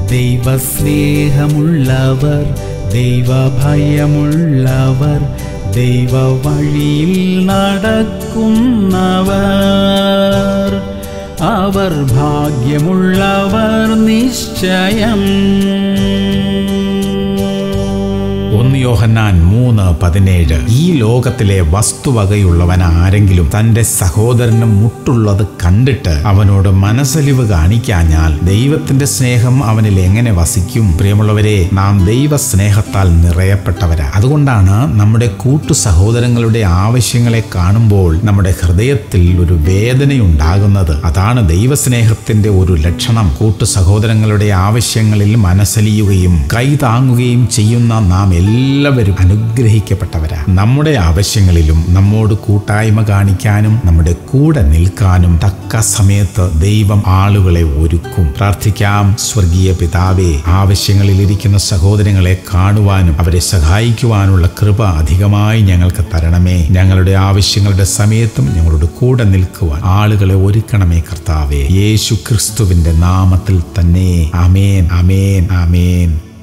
ദൈവസ്നേഹമുള്ളവർ ദൈവഭയമുള്ളവർ ദൈവ വഴിയിൽ നടക്കുന്നവർ അവർ ഭാഗ്യമുള്ളവർ നിശ്ചയം ഒന്ന് യോഹന്നാൻ മൂന്ന് പതിനേഴ് ഈ ലോകത്തിലെ വസ്തുവകയുള്ളവൻ ആരെങ്കിലും തന്റെ സഹോദരന് മുട്ടുള്ളത് കണ്ടിട്ട് അവനോട് മനസ്സലിവ് കാണിക്കാഞ്ഞാൽ ദൈവത്തിന്റെ സ്നേഹം അവനിൽ എങ്ങനെ വസിക്കും പ്രിയമുള്ളവരെ നാം ദൈവ സ്നേഹത്താൽ നിറയപ്പെട്ടവരാ അതുകൊണ്ടാണ് നമ്മുടെ കൂട്ടു സഹോദരങ്ങളുടെ ആവശ്യങ്ങളെ കാണുമ്പോൾ നമ്മുടെ ഹൃദയത്തിൽ ഒരു വേദനയുണ്ടാകുന്നത് അതാണ് ദൈവസ്നേഹത്തിന്റെ ഒരു ലക്ഷണം കൂട്ടു സഹോദരങ്ങളുടെ ആവശ്യങ്ങളിൽ മനസ്സലിയുകയും കൈതാങ്ങുകയും ചെയ്യുന്ന നാം എല്ലാവരും അനുഗ്രഹിക്കപ്പെട്ടവരാ നമ്മുടെ ആവശ്യങ്ങളിലും നമ്മോട് കൂട്ടായ്മ കാണിക്കാനും നമ്മുടെ കൂടെ നിൽക്കാനും തക്ക സമയത്ത് ദൈവം ആളുകളെ ഒരുക്കും പ്രാർത്ഥിക്കാം സ്വർഗീയ പിതാവേ ആവശ്യങ്ങളിൽ ഇരിക്കുന്ന സഹോദരങ്ങളെ കാണുവാനും അവരെ സഹായിക്കുവാനുള്ള കൃപ അധികമായി ഞങ്ങൾക്ക് തരണമേ ഞങ്ങളുടെ ആവശ്യങ്ങളുടെ സമയത്തും ഞങ്ങളോട് കൂടെ നിൽക്കുവാൻ ആളുകളെ ഒരുക്കണമേ കർത്താവേ യേശു ക്രിസ്തുവിന്റെ നാമത്തിൽ തന്നെ അമേൻ അമേൻ അമേൻ